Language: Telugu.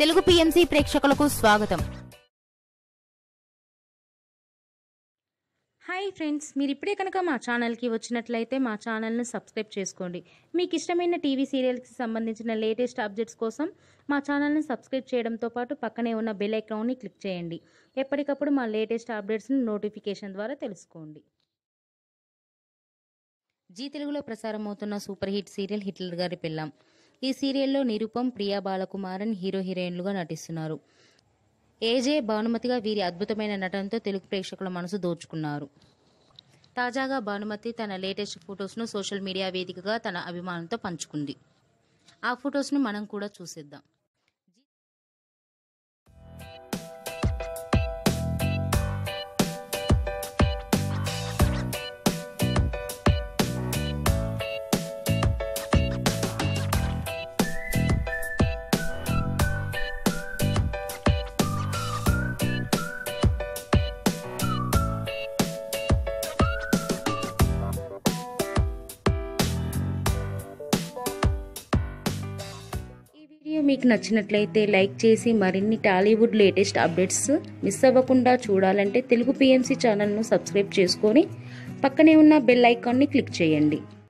తెలుగు పిఎంసి ప్రేక్షకులకు స్వాగతం హాయ్ ఫ్రెండ్స్ మీరు ఇప్పుడే కనుక మా ఛానల్కి వచ్చినట్లయితే మా ఛానల్ను సబ్స్క్రైబ్ చేసుకోండి మీకు ఇష్టమైన టీవీ సీరియల్కి సంబంధించిన లేటెస్ట్ అప్డేట్స్ కోసం మా ఛానల్ని సబ్స్క్రైబ్ చేయడంతో పాటు పక్కనే ఉన్న బెల్ ఐకాన్ని క్లిక్ చేయండి ఎప్పటికప్పుడు మా లేటెస్ట్ అప్డేట్స్ని నోటిఫికేషన్ ద్వారా తెలుసుకోండి జీ తెలుగులో ప్రసారం అవుతున్న సూపర్ హిట్ సీరియల్ హిట్లర్ గారి పెళ్ళాం ఈ సీరియల్లో నిరుపం ప్రియా బాలకుమారన్ హీరో హీరోయిన్లుగా నటిస్తున్నారు ఏజే భానుమతిగా వీరి అద్భుతమైన నటనతో తెలుగు ప్రేక్షకుల మనసు దోచుకున్నారు తాజాగా భానుమతి తన లేటెస్ట్ ఫొటోస్ను సోషల్ మీడియా వేదికగా తన అభిమానులతో పంచుకుంది ఆ ఫొటోస్ను మనం కూడా చూసేద్దాం ఈ వీడియో మీకు నచ్చినట్లయితే లైక్ చేసి మరిన్ని టాలీవుడ్ లేటెస్ట్ అప్డేట్స్ మిస్ అవ్వకుండా చూడాలంటే తెలుగు పిఎంసి ఛానల్ను సబ్స్క్రైబ్ చేసుకొని పక్కనే ఉన్న బెల్ ఐకాన్ని క్లిక్ చేయండి